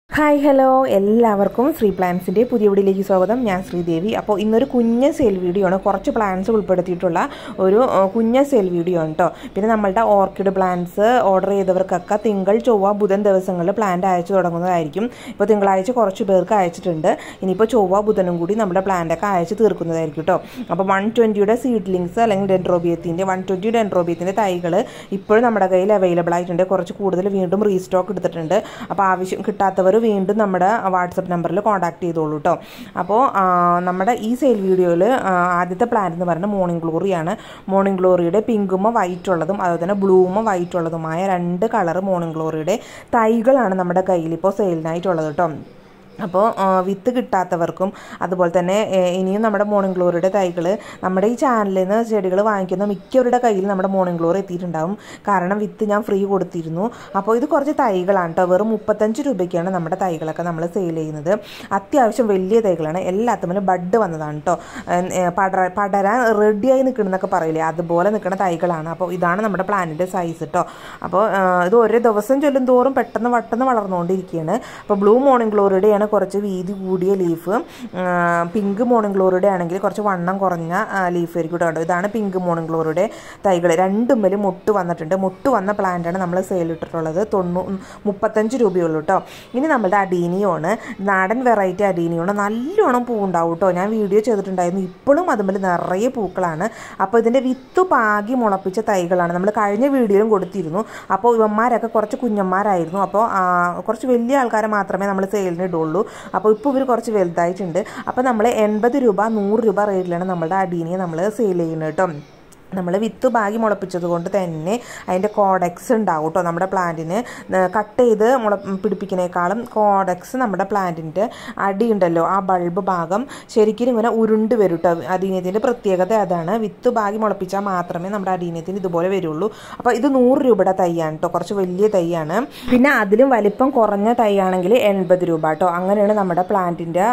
hi hello എല്ലാവർക്കും ശ്രീ പ്ലാൻസിൻ്റെ പുതിയ വീഡിയോയിലേക്ക് സ്വാഗതം ഞാൻ ശ്രീദേവി അപ്പോൾ ഇന്നൊരു കുഞ്ഞ സെയിൽ വീഡിയോ ആണ് കുറച്ച് പ്ലാൻസ് ഉൾപ്പെടുത്തിയിട്ടുള്ള ഒരു ആ, കുഞ്ഞ സെയിൽ വീഡിയോ ആണ് കേട്ടോ പിന്നെ നമ്മളുടെ ഓർക്കിഡ് പ്ലാന്റ്സ് ഓർഡർ ചെയ്തവർക്കൊക്കെ തിങ്കൾ ചൊവ്വ ബുധൻ ദിവസങ്ങളിൽ പ്ലാന്റ് അയച്ചു തുടങ്ങുന്നതായിരിക്കും ഇപ്പോൾ തിങ്കളാഴ്ച കുറച്ച് പേർക്ക് അയച്ചിട്ടുണ്ട് ഇനിയിപ്പോൾ ചൊവ്വ ബുധനും കൂടി നമ്മുടെ പ്ലാന്റൊക്കെ അയച്ചു തീർക്കുന്നതായിരിക്കും കേട്ടോ അപ്പോൾ വൺ ട്വൻറ്റിയുടെ സീഡ്ലിങ്സ് അല്ലെങ്കിൽ ഡെൻഡ്രോബിയത്തിൻ്റെ വൺ ട്വൻറ്റി ഡെൻഡ്രോബിയത്തിൻ്റെ തൈകൾ ഇപ്പോഴും നമ്മുടെ കയ്യിൽ അവൈലബിൾ ആയിട്ടുണ്ട് കുറച്ച് കൂടുതൽ വീണ്ടും റീസ്റ്റോക്ക് എടുത്തിട്ടുണ്ട് അപ്പോൾ ആവശ്യം കിട്ടാത്തവർ വീണ്ടും നമ്മുടെ വാട്സപ്പ് നമ്പറിൽ കോൺടാക്ട് ചെയ്തോളൂ കേട്ടോ അപ്പോൾ ആ, നമ്മുടെ ഈ സെയിൽ വീഡിയോയിൽ ആദ്യത്തെ പ്ലാൻ എന്ന് പറയുന്നത് മോർണിംഗ് ഗ്ലോറിയാണ് മോർണിംഗ് ഗ്ലോറിയുടെ പിങ്കുമ വൈറ്റ് ഉള്ളതും അതുപോലെ തന്നെ ബ്ലൂമ വൈറ്റ് ഉള്ളതുമായ രണ്ട് കളർ മോർണിംഗ് ഗ്ലോറിയുടെ തൈകളാണ് നമ്മുടെ കയ്യിൽ ഇപ്പോൾ സെയിലിനായിട്ടുള്ളത് കേട്ടോ അപ്പോൾ ആ, വിത്ത് കിട്ടാത്തവർക്കും അതുപോലെ തന്നെ ഏ, ഇനിയും നമ്മുടെ മോർണിംഗ് ഗ്ലോറിയുടെ തൈകൾ നമ്മുടെ ഈ ചാനലിൽ നിന്ന് ചെടികൾ വാങ്ങിക്കുന്ന മിക്കവരുടെ കയ്യിൽ നമ്മുടെ മോർണിംഗ് ഗ്ലോറി എത്തിയിട്ടുണ്ടാവും കാരണം വിത്ത് ഞാൻ ഫ്രീ കൊടുത്തിരുന്നു അപ്പോൾ ഇത് കുറച്ച് തൈകളാണ് കേട്ടോ വെറും മുപ്പത്തഞ്ച് രൂപയ്ക്കാണ് നമ്മുടെ തൈകളൊക്കെ നമ്മൾ സെയിൽ ചെയ്യുന്നത് അത്യാവശ്യം വലിയ തൈകളാണ് എല്ലാത്തുമ്മലും ബഡ് വന്നതാണ് കേട്ടോ പടര പടരാൻ റെഡിയായി നിൽക്കണമെന്നൊക്കെ പറയില്ലേ അതുപോലെ നിൽക്കുന്ന തൈകളാണ് അപ്പോൾ ഇതാണ് നമ്മുടെ പ്ലാന്റിൻ്റെ സൈസ് കേട്ടോ അപ്പോൾ ആ, ഇത് ഓരോ ദിവസം ചൊല്ലും തോറും പെട്ടെന്ന് പെട്ടെന്ന് വളർന്നുകൊണ്ടിരിക്കുകയാണ് അപ്പോൾ ബ്ലൂ മോർണിംഗ് ഗ്ലോറിയുടെയാണ് കുറച്ച് വീതി കൂടിയ ലീഫ് പിങ്ക് മോർണിംഗ് ഗ്ലോറിയുടെ ആണെങ്കിൽ കുറച്ച് വണ്ണം കുറഞ്ഞ ലീഫ് ആയിരിക്കും കേട്ടോ ഇതാണ് പിങ്ക് മോർണിംഗ് ഗ്ലോറിയുടെ തൈകൾ രണ്ടുമ്മലും മുട്ട് വന്നിട്ടുണ്ട് മുട്ട് വന്ന പ്ലാന്റാണ് നമ്മൾ സെയിൽ ഇട്ടിട്ടുള്ളത് തൊണ്ണൂ മുപ്പത്തഞ്ച് രൂപയുള്ളൂ കേട്ടോ ഇനി നമ്മളുടെ അഡീനിയോണ് നാടൻ വെറൈറ്റി അഡീനിയോണ് നല്ലോണം പൂവുണ്ടാവും കേട്ടോ ഞാൻ വീഡിയോ ചെയ്തിട്ടുണ്ടായിരുന്നു ഇപ്പോഴും അതുമ്പോൾ നിറയെ പൂക്കളാണ് അപ്പോൾ ഇതിൻ്റെ വിത്ത് പാകി മുളപ്പിച്ച തൈകളാണ് നമ്മൾ കഴിഞ്ഞ വീഡിയോയിലും കൊടുത്തിരുന്നു അപ്പോൾ ഇവന്മാരൊക്കെ കുറച്ച് കുഞ്ഞന്മാരായിരുന്നു അപ്പോൾ ആ, കുറച്ച് വലിയ ആൾക്കാരെ മാത്രമേ നമ്മൾ സെയിലിന് ഇടുള്ളൂ അപ്പോൾ ഇപ്പോൾ ഇവർ കുറച്ച് വലുതായിട്ടുണ്ട് അപ്പോൾ നമ്മൾ എൺപത് രൂപ നൂറ് രൂപ റേറ്റിലാണ് നമ്മളുടെ അടീനിയെ നമ്മൾ സെയിൽ ചെയ്യുന്നത് കേട്ടോ നമ്മൾ വിത്ത് ബാഗി മുളപ്പിച്ചത് കൊണ്ട് തന്നെ അതിൻ്റെ കോഡെക്സ് ഉണ്ടാവും കേട്ടോ നമ്മുടെ പ്ലാന്റിന് കട്ട് ചെയ്ത് മുള പിടിപ്പിക്കുന്നേക്കാളും കോഡെക്സ് നമ്മുടെ പ്ലാന്റിൻ്റെ അടിയുണ്ടല്ലോ ആ ബൾബ് ഭാഗം ശരിക്കും ഇങ്ങനെ ഉരുണ്ട് വരും കേട്ടോ അടീനത്തിൻ്റെ പ്രത്യേകത അതാണ് വിത്ത് ബാഗി മുളപ്പിച്ചാൽ മാത്രമേ നമ്മുടെ അടീനത്തിന് ഇതുപോലെ വരുള്ളൂ അപ്പോൾ ഇത് നൂറ് രൂപയുടെ തൈയാണ് കേട്ടോ കുറച്ച് വലിയ തൈയാണ് പിന്നെ അതിലും വലിപ്പം കുറഞ്ഞ തൈയാണെങ്കിൽ എൺപത് രൂപ കേട്ടോ അങ്ങനെയാണ് നമ്മുടെ പ്ലാന്റിൻ്റെ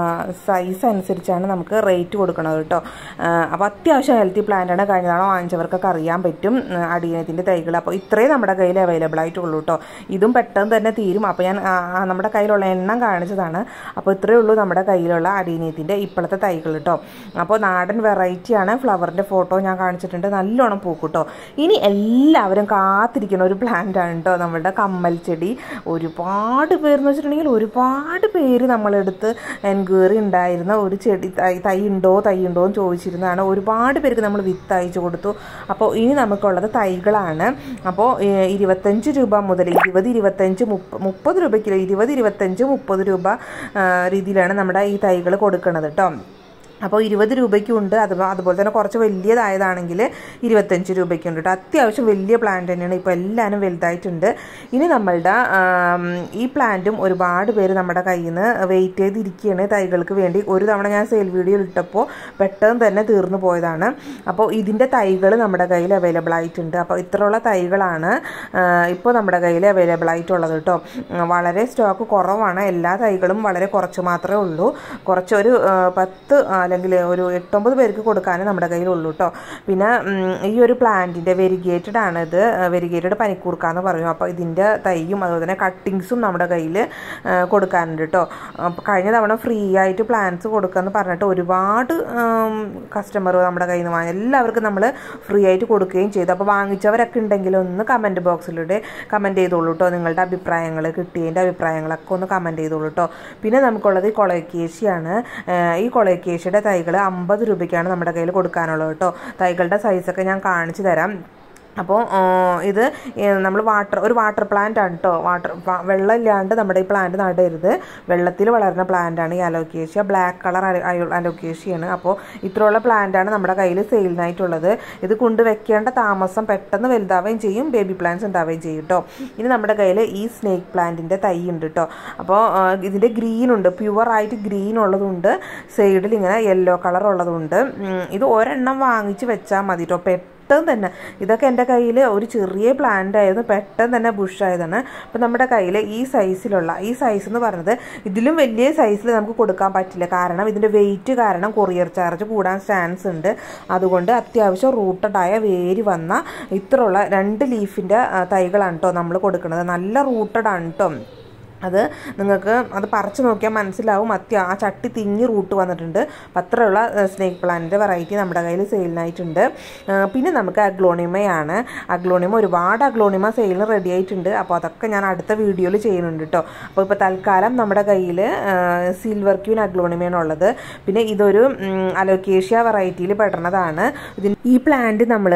സൈസ് അനുസരിച്ചാണ് നമുക്ക് റേറ്റ് കൊടുക്കുന്നത് കേട്ടോ അപ്പോൾ അത്യാവശ്യം ഹെൽത്തി പ്ലാന്റാണ് കഴിഞ്ഞ തവണ വാങ്ങിച്ചവർക്കൊക്കെ അറിയാൻ പറ്റും അടിയനത്തിൻ്റെ തൈകൾ അപ്പോൾ ഇത്രയും നമ്മുടെ കയ്യിൽ അവൈലബിൾ ആയിട്ടുള്ളൂ കേട്ടോ ഇതും പെട്ടെന്ന് തന്നെ തീരും അപ്പോൾ ഞാൻ ആ, ആ, നമ്മുടെ കയ്യിലുള്ള എണ്ണം കാണിച്ചതാണ് അപ്പോൾ ഇത്രയേ ഉള്ളൂ നമ്മുടെ കയ്യിലുള്ള അടിയനത്തിൻ്റെ ഇപ്പോഴത്തെ തൈകൾ കേട്ടോ അപ്പോൾ നാടൻ വെറൈറ്റിയാണ് ഫ്ലവറിൻ്റെ ഫോട്ടോ ഞാൻ കാണിച്ചിട്ടുണ്ട് നല്ലോണം പൂക്കും കേട്ടോ ഇനി എല്ലാവരും കാത്തിരിക്കുന്ന ഒരു പ്ലാന്റ് ആണ് കേട്ടോ നമ്മളുടെ കമ്മൽ ചെടി ഒരുപാട് പേരെന്ന് വെച്ചിട്ടുണ്ടെങ്കിൽ ഒരുപാട് പേര് നമ്മളെടുത്ത് എൻക്വയറി ഉണ്ടായിരുന്ന ഒരു ചെടി തൈ തൈ ഉണ്ടോ തൈ ഉണ്ടോ എന്ന് ചോദിച്ചിരുന്നതാണ് ഒരുപാട് പേർക്ക് നമ്മൾ വിത്ത് അയച്ചു കൊടുത്തു അപ്പോൾ ഇനി നമുക്കുള്ളത് തൈകളാണ് അപ്പോൾ ഏഹ്, ഇരുപത്തഞ്ച് രൂപ മുതൽ ഇരുപത് ഇരുപത്തഞ്ച് മുപ്പ മുപ്പത് രൂപയ്ക്ക് ഇരുപത് ഇരുപത്തഞ്ച് മുപ്പത് രൂപ ആ, രീതിയിലാണ് നമ്മുടെ ഈ തൈകൾ കൊടുക്കുന്നത് കേട്ടോ അപ്പോൾ ഇരുപത് രൂപയ്ക്കുണ്ട് അത് അതുപോലെ തന്നെ കുറച്ച് വലിയതായതാണെങ്കിൽ ഇരുപത്തഞ്ച് രൂപയ്ക്കുണ്ട് കേട്ടോ അത്യാവശ്യം വലിയ പ്ലാന്റ് തന്നെയാണ് ഇപ്പോൾ എല്ലാവരും വലുതായിട്ടുണ്ട് ഇനി നമ്മളുടെ ആം, ഈ പ്ലാന്റും ഒരുപാട് പേര് നമ്മുടെ കയ്യിൽ നിന്ന് വെയിറ്റ് ചെയ്തിരിക്കുകയാണ് തൈകൾക്ക് വേണ്ടി ഒരു തവണ ഞാൻ സെയിൽ വീഡിയോ ഇട്ടപ്പോൾ പെട്ടെന്ന് തന്നെ തീർന്നു പോയതാണ് അപ്പോൾ ഇതിൻ്റെ തൈകൾ നമ്മുടെ കയ്യിൽ അവൈലബിൾ ആയിട്ടുണ്ട് അപ്പോൾ ഇത്രയുള്ള തൈകളാണ് ഇപ്പോൾ നമ്മുടെ കയ്യിൽ അവൈലബിൾ ആയിട്ടുള്ളത് കേട്ടോ ഉം, വളരെ സ്റ്റോക്ക് കുറവാണ് എല്ലാ തൈകളും വളരെ കുറച്ച് മാത്രമേ ഉള്ളൂ കുറച്ചൊരു ആ, പത്ത് അല്ലെങ്കിൽ ഒരു എട്ടൊമ്പത് പേർക്ക് കൊടുക്കാനേ നമ്മുടെ കയ്യിലുള്ളൂ കേട്ടോ പിന്നെ ഉം, ഈ ഒരു പ്ലാന്റിൻ്റെ വെരിഗേറ്റഡ് ആണ് ഇത് വെരിഗേറ്റഡ് പനിക്കൂർക്ക എന്ന് പറയും അപ്പോൾ ഇതിൻ്റെ തൈയും അതുപോലെ തന്നെ കട്ടിങ്സും നമ്മുടെ കയ്യിൽ കൊടുക്കാനുണ്ട് കേട്ടോ അപ്പോൾ കഴിഞ്ഞ തവണ ഫ്രീ ആയിട്ട് പ്ലാന്റ്സ് കൊടുക്കാമെന്ന് പറഞ്ഞിട്ട് ഒരുപാട് കസ്റ്റമർ നമ്മുടെ കയ്യിൽ നിന്ന് വാങ്ങി എല്ലാവർക്കും നമ്മൾ ഫ്രീ ആയിട്ട് കൊടുക്കുകയും ചെയ്തു അപ്പോൾ വാങ്ങിച്ചവരൊക്കെ ഉണ്ടെങ്കിൽ ഒന്ന് കമൻറ്റ് ബോക്സിലൂടെ കമൻറ്റ് ചെയ്തോളൂ കേട്ടോ നിങ്ങളുടെ അഭിപ്രായങ്ങൾ കിട്ടിയതിൻ്റെ അഭിപ്രായങ്ങളൊക്കെ ഒന്ന് കമൻറ്റ് ചെയ്തോളൂ കേട്ടോ പിന്നെ നമുക്കുള്ളത് ഈ കൊളയക്കേശിയാണ് ഏഹ് ഈ കൊളയക്കേശിയുടെ തൈകൾ അമ്പത് രൂപയ്ക്കാണ് നമ്മുടെ കയ്യിൽ കൊടുക്കാനുള്ളത് കേട്ടോ തൈകളുടെ സൈസൊക്കെ ഞാൻ കാണിച്ചു തരാം അപ്പോൾ ആ, ഇത് നമ്മൾ വാട്ടർ ഒരു വാട്ടർ പ്ലാന്റ് ആണ് കേട്ടോ വാട്ടർ വെള്ളം ഇല്ലാണ്ട് നമ്മുടെ ഈ പ്ലാന്റ് നടരുത് വെള്ളത്തിൽ വളരുന്ന പ്ലാന്റ് ആണ് ഈ അലോക്കേഷ്യ ബ്ലാക്ക് കളർ അലോക്കേഷ്യയാണ് അപ്പോൾ ഇത്രയുള്ള പ്ലാന്റ് ആണ് നമ്മുടെ കയ്യിൽ സെയിലിനായിട്ടുള്ളത് ഇത് കൊണ്ട് വെക്കേണ്ട താമസം പെട്ടെന്ന് വലുതാവുകയും ചെയ്യും ബേബി പ്ലാന്റ്സ് ഉണ്ടാവുകയും ചെയ്യും കേട്ടോ ഇനി നമ്മുടെ കയ്യിൽ ഈ സ്നേക്ക് പ്ലാന്റിൻ്റെ തൈ ഉണ്ട് കേട്ടോ അപ്പോൾ ആ, ഇതിൻ്റെ ഗ്രീൻ ഉണ്ട് പ്യുവർ ആയിട്ട് ഗ്രീൻ ഉള്ളതുണ്ട് സൈഡിൽ ഇങ്ങനെ യെല്ലോ കളർ ഉള്ളതുണ്ട് ഉം, ഇത് ഒരെണ്ണം വാങ്ങിച്ച് വെച്ചാൽ മതി കേട്ടോ പെട്ടെന്ന് തന്നെ ഇതൊക്കെ എൻ്റെ കയ്യിൽ ഒരു ചെറിയ പ്ലാന്റ് ആയിരുന്നു പെട്ടെന്ന് തന്നെ ബുഷായതാണ് അപ്പം നമ്മുടെ കയ്യിൽ ഈ സൈസിലുള്ള ഈ സൈസ് എന്ന് പറയുന്നത് ഇതിലും വലിയ സൈസിൽ നമുക്ക് കൊടുക്കാൻ പറ്റില്ല കാരണം ഇതിൻ്റെ വെയിറ്റ് കാരണം കൊറിയർ ചാർജ് കൂടാൻ ചാൻസ് ഉണ്ട് അതുകൊണ്ട് അത്യാവശ്യം റൂട്ടഡായ വേര് വന്ന ഇത്രയുള്ള രണ്ട് ലീഫിൻ്റെ തൈകളാണ് കേട്ടോ നമ്മൾ കൊടുക്കുന്നത് നല്ല റൂട്ടഡ് ആണ് കേട്ടോ അത് നിങ്ങൾക്ക് അത് പറിച്ച് നോക്കിയാൽ മനസ്സിലാവും അത്യ ആ ചട്ടി തിങ്ങി റൂട്ട് വന്നിട്ടുണ്ട് അപ്പം അത്രയുള്ള സ്നേക്ക് പ്ലാന്റിൻ്റെ വെറൈറ്റി നമ്മുടെ കയ്യിൽ സെയിലിനായിട്ടുണ്ട് പിന്നെ നമുക്ക് അഗ്ലോണിമയാണ് അഗ്ലോണിമ ഒരുപാട് അഗ്ലോണിമ സെയിലിന് റെഡി ആയിട്ടുണ്ട് അപ്പോൾ അതൊക്കെ ഞാൻ അടുത്ത വീഡിയോയിൽ ചെയ്യുന്നുണ്ട് കേട്ടോ അപ്പോൾ ഇപ്പോൾ തൽക്കാലം നമ്മുടെ കയ്യിൽ സിൽവർ ക്യൂൻ അഗ്ലോണിമയാണ് ഉള്ളത് പിന്നെ ഇതൊരു അലോക്കേഷ്യ വെറൈറ്റിയിൽ പെടുന്നതാണ് ഇതിന് ഈ പ്ലാന്റ് നമ്മൾ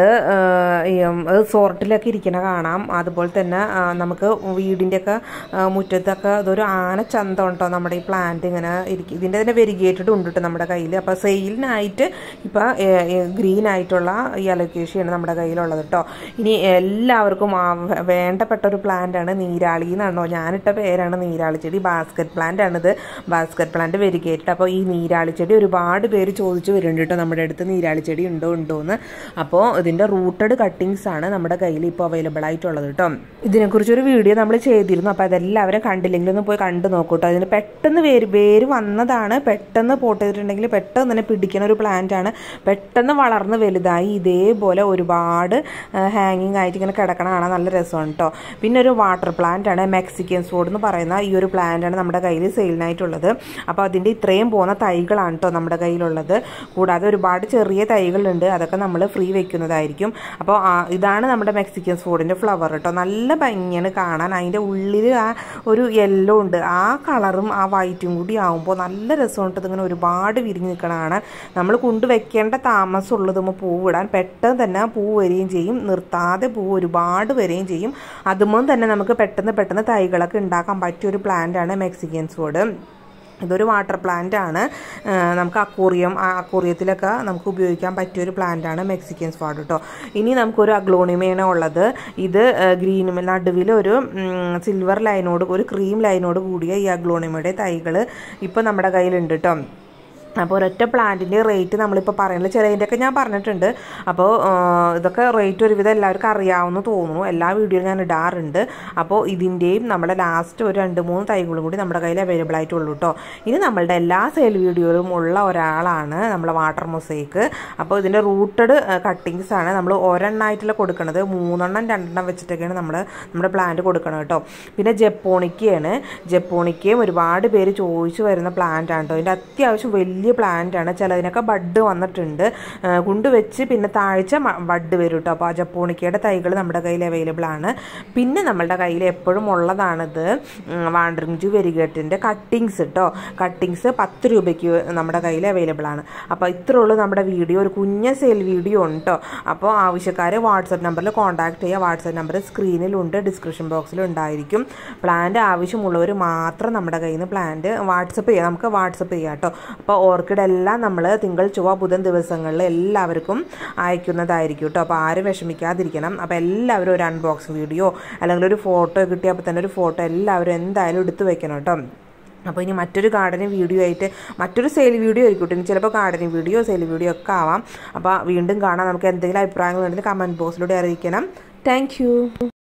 സോർട്ടിലൊക്കെ ഇരിക്കണ കാണാം അതുപോലെ തന്നെ നമുക്ക് വീടിൻ്റെയൊക്കെ മുറ്റത്തൊക്കെ ഇതൊരു ആന ചന്തം ഉണ്ടോ നമ്മുടെ ഈ പ്ലാന്റ് ഇങ്ങനെ ഇരിക്കും ഇതിൻ്റെ തന്നെ വെരിഗേറ്റഡ് ഉണ്ട് കേട്ടോ നമ്മുടെ കയ്യിൽ അപ്പോൾ സെയിലിനായിട്ട് ഇപ്പോൾ ഗ്രീൻ ആയിട്ടുള്ള ഈ അലോക്കേഷ്യയാണ് നമ്മുടെ കയ്യിലുള്ളത് കേട്ടോ ഇനി എല്ലാവർക്കും വേണ്ടപ്പെട്ട ഒരു പ്ലാന്റാണ് നീരാളി എന്നാണോ ഞാനിട്ട പേരാണ് നീരാളി ചെടി ബാസ്ക്കറ്റ് പ്ലാന്റ് ആണിത് ബാസ്ക്കറ്റ് പ്ലാന്റ് വെരിഗേറ്റഡ് അപ്പോൾ ഈ നീരാളി ചെടി ഒരുപാട് പേര് ചോദിച്ചു വരുന്നുണ്ട് കേട്ടോ നമ്മുടെ അടുത്ത് നീരാളി ചെടി ഉണ്ടോ ഉണ്ടോ എന്ന് അപ്പോൾ ഇതിൻ്റെ റൂട്ടഡ് കട്ടിങ്സ് ആണ് നമ്മുടെ കയ്യിൽ ഇപ്പോൾ അവൈലബിൾ ആയിട്ടുള്ളത് കേട്ടോ ഇതിനെക്കുറിച്ചൊരു വീഡിയോ നമ്മൾ ചെയ്തിരുന്നു അപ്പോൾ അതെല്ലാവരും കണ്ടില്ലെങ്കിൽ ഒന്ന് പോയി കണ്ടു നോക്കൂ കേട്ടോ അതിന് പെട്ടെന്ന് വേര് വേര് വന്നതാണ് പെട്ടെന്ന് പോട്ട് ചെയ്തിട്ടുണ്ടെങ്കിൽ പെട്ടെന്ന് തന്നെ പിടിക്കുന്ന ഒരു പ്ലാന്റ് ആണ് പെട്ടെന്ന് വളർന്ന് വലുതായി ഇതേപോലെ ഒരുപാട് ഹാങ്ങിങ് ആയിട്ട് ഇങ്ങനെ കിടക്കണ കാണാൻ നല്ല രസമാണ് കേട്ടോ പിന്നെ ഒരു വാട്ടർ പ്ലാന്റ് ആണ് മെക്സിക്കൻ സോഡ് എന്ന് പറയുന്ന ഈ ഒരു പ്ലാന്റ് ആണ് നമ്മുടെ കയ്യിൽ സെയിലിനായിട്ടുള്ളത് അപ്പോൾ അതിൻ്റെ ഇത്രയും പോകുന്ന തൈകളാണ് കേട്ടോ നമ്മുടെ കയ്യിലുള്ളത് കൂടാതെ ഒരുപാട് ചെറിയ തൈകളുണ്ട് അതൊക്കെ നമ്മൾ ഫ്രീ വെക്കുന്നതായിരിക്കും അപ്പോൾ ഇതാണ് നമ്മുടെ മെക്സിക്കൻ സോഡിൻ്റെ ഫ്ലവർ കേട്ടോ നല്ല ഭംഗിയാണ് കാണാൻ അതിൻ്റെ ഉള്ളിൽ ആ ഒരു യെല്ലോ ഉണ്ട് ആ കളറും ആ വൈറ്റും കൂടി ആകുമ്പോൾ നല്ല രസമുണ്ട് ഇതിങ്ങനെ ഒരുപാട് വിരിഞ്ഞ് നിൽക്കണ കാണാൻ നമ്മൾ കൊണ്ടുവയ്ക്കേണ്ട താമസമുള്ളതുമ്പോൾ പൂവിടാൻ പെട്ടെന്ന് തന്നെ പൂ വരികയും ചെയ്യും നിർത്താതെ പൂ ഒരുപാട് വരികയും ചെയ്യും അതുമ്പോൾ തന്നെ നമുക്ക് പെട്ടെന്ന് പെട്ടെന്ന് തൈകളൊക്കെ ഉണ്ടാക്കാൻ പറ്റിയ ഒരു പ്ലാന്റാണ് മെക്സിക്കൻ സോഡ് ഇതൊരു വാട്ടർ പ്ലാന്റ് ആണ് നമുക്ക് അക്കൂറിയം ആ അക്കൂറിയത്തിലൊക്കെ നമുക്ക് ഉപയോഗിക്കാൻ പറ്റിയ ഒരു പ്ലാന്റ് ആണ് മെക്സിക്കൻ സ്വാഡ് കേട്ടോ ഇനി നമുക്കൊരു അഗ്ലോണിമയാണ് ഉള്ളത് ഇത് ഗ്രീൻ നടുവിൽ ഒരു സിൽവർ ലൈനോട് ഒരു ക്രീം ലൈനോട് കൂടിയ ഈ അഗ്ലോണിമയുടെ തൈകൾ ഇപ്പോൾ നമ്മുടെ കയ്യിലുണ്ട് കേട്ടോ അപ്പോൾ ഒരൊറ്റ പ്ലാന്റിൻ്റെ റേറ്റ് നമ്മളിപ്പോൾ പറയുന്നത് ചിലതിൻ്റെയൊക്കെ ഞാൻ പറഞ്ഞിട്ടുണ്ട് അപ്പോൾ ഇതൊക്കെ റേറ്റ് ഒരുവിധം എല്ലാവർക്കും അറിയാവുന്ന തോന്നുന്നു എല്ലാ വീഡിയോയിലും ഞാൻ ഇടാറുണ്ട് അപ്പോൾ ഇതിൻ്റെയും നമ്മുടെ ലാസ്റ്റ് ഒരു രണ്ട് മൂന്ന് തൈകളും കൂടി നമ്മുടെ കയ്യിൽ അവൈലബിൾ ആയിട്ടുള്ളൂ കേട്ടോ ഇനി നമ്മളുടെ എല്ലാ സെയിൽ വീഡിയോയിലും ഉള്ള ഒരാളാണ് നമ്മളെ വാട്ടർ മൊസൈക്ക് അപ്പോൾ ഇതിൻ്റെ റൂട്ടഡ് കട്ടിങ്സ് ആണ് നമ്മൾ ഒരെണ്ണമായിട്ടുള്ള കൊടുക്കുന്നത് മൂന്നെണ്ണം രണ്ടെണ്ണം വെച്ചിട്ടൊക്കെയാണ് നമ്മൾ നമ്മുടെ പ്ലാന്റ് കൊടുക്കണം കേട്ടോ പിന്നെ ജപ്പോണിക്കയാണ് ജപ്പോണിക്കയും ഒരുപാട് പേര് ചോദിച്ചു വരുന്ന പ്ലാന്റ് ആണ് കേട്ടോ ഇതിൻ്റെ അത്യാവശ്യം വലിയ പ്ലാന്റ് ആണ് ചിലതിനൊക്കെ ബഡ് വന്നിട്ടുണ്ട് കൊണ്ടുവച്ച് പിന്നെ താഴ്ച ബഡ് വരും കേട്ടോ അപ്പോൾ ആ ജപ്പോണിക്കയുടെ തൈകൾ നമ്മുടെ കയ്യിൽ അവൈലബിൾ ആണ് പിന്നെ നമ്മളുടെ കയ്യിൽ എപ്പോഴും ഉള്ളതാണിത് വാണ്ടറിങ് ജു വെരിഗേറ്റിൻ്റെ കട്ടിങ്സ് കേട്ടോ കട്ടിങ്സ് പത്ത് രൂപയ്ക്ക് നമ്മുടെ കയ്യിൽ അവൈലബിൾ ആണ് അപ്പോൾ ഇത്രേ ഉള്ളൂ നമ്മുടെ വീഡിയോ ഒരു കുഞ്ഞ സെയിൽ വീഡിയോ ഉണ്ട് കേട്ടോ അപ്പോൾ ആവശ്യക്കാർ വാട്സപ്പ് നമ്പറിൽ കോൺടാക്ട് ചെയ്യുക വാട്സപ്പ് നമ്പർ സ്ക്രീനിലുണ്ട് ഡിസ്ക്രിപ്ഷൻ ബോക്സിലും ഉണ്ടായിരിക്കും പ്ലാന്റ് ആവശ്യമുള്ളവർ മാത്രം നമ്മുടെ കയ്യിൽ നിന്ന് പ്ലാന്റ് വാട്സപ്പ് ചെയ്യാം നമുക്ക് വാട്സപ്പ് ചെയ്യാം കേട്ടോ അപ്പോൾ ഓർക്കിഡ് എല്ലാം നമ്മൾ തിങ്കൾ ചൊവ്വ ബുധൻ ദിവസങ്ങളിൽ എല്ലാവർക്കും അയക്കുന്നതായിരിക്കും കേട്ടോ അപ്പോൾ ആരും വിഷമിക്കാതിരിക്കണം അപ്പോൾ എല്ലാവരും ഒരു അൺബോക്സിങ് വീഡിയോ അല്ലെങ്കിൽ ഒരു ഫോട്ടോ കിട്ടിയപ്പോൾ തന്നെ ഒരു ഫോട്ടോ എല്ലാവരും എന്തായാലും എടുത്തു വെക്കണം കേട്ടോ അപ്പോൾ ഇനി മറ്റൊരു ഗാർഡനിങ് വീഡിയോ ആയിട്ട് മറ്റൊരു സെയിൽ വീഡിയോ ആയിരിക്കും ഇനി ചിലപ്പോൾ ഗാർഡനിങ് വീഡിയോ സെയിൽ വീഡിയോ ഒക്കെ ആവാം അപ്പോൾ വീണ്ടും കാണാം നമുക്ക് എന്തെങ്കിലും അഭിപ്രായങ്ങൾ ഉണ്ടെങ്കിൽ കമൻറ്റ് ബോക്സിലൂടെ അറിയിക്കണം താങ്ക്